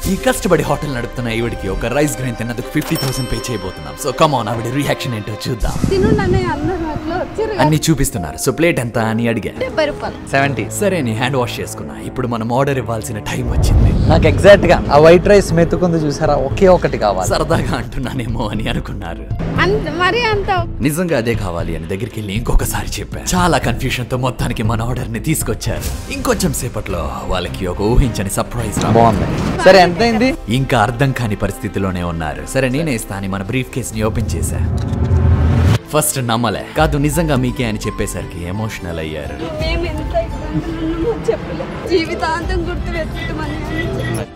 ఈ కష్టపడి హోటల్ నడుపుతున్న ఈవిడికి ఒక రైస్ గ్రైన్ తిన్నందుకు ఫిఫ్టీ థౌసండ్ పే చేయబోతున్నాం సో కమాన్ ఆవిడ రియాక్షన్ ఏంటో చూద్దాం తినుండనే అందరూ అట్లా వచ్చారు అన్ని చూపిస్తున్నారు సో ప్లేట్ ఎంత అని అడిగా డెబ్బై రూపాయలు సెవెంటీ సరే నీ హ్యాండ్ వాష్ చేసుకున్నా ఇప్పుడు మనం ఆర్డర్ ఇవ్వాల్సిన టైం వచ్చింది నాకు ఎగ్జాక్ట్ గా ఆ వైట్ రైస్ మెతుకుంది చూసారా ఒకే ఒకటి కావాలి సరదాగా అంటున్నానేమో అని అనుకున్నారు అంత మరి అంత నిజంగా అదే కావాలి అని దగ్గరికి వెళ్ళి ఇంకొకసారి చెప్పాను చాలా కన్ఫ్యూషన్ తో మొత్తానికి మన ఆర్డర్ ని తీసుకొచ్చారు ఇంకొంచెం సేపట్లో వాళ్ళకి ఒక ఊహించని సర్ప్రైజ్ రా బాగుంది సరే ఎంతైంది ఇంకా అర్థం కాని పరిస్థితిలోనే ఉన్నారు సరే నేనే ఇస్తా అని మన బ్రీఫ్ కేస్ ని ఓపెన్ చేశా ఫస్ట్ నమ్మలే కాదు నిజంగా మీకే అని చెప్పేసరికి ఎమోషనల్ అయ్యారు మేము ఎంత ఇబ్బందులు ఉన్నామో చెప్పలేదు జీవితాంతం గుర్తు పెట్టుకోమని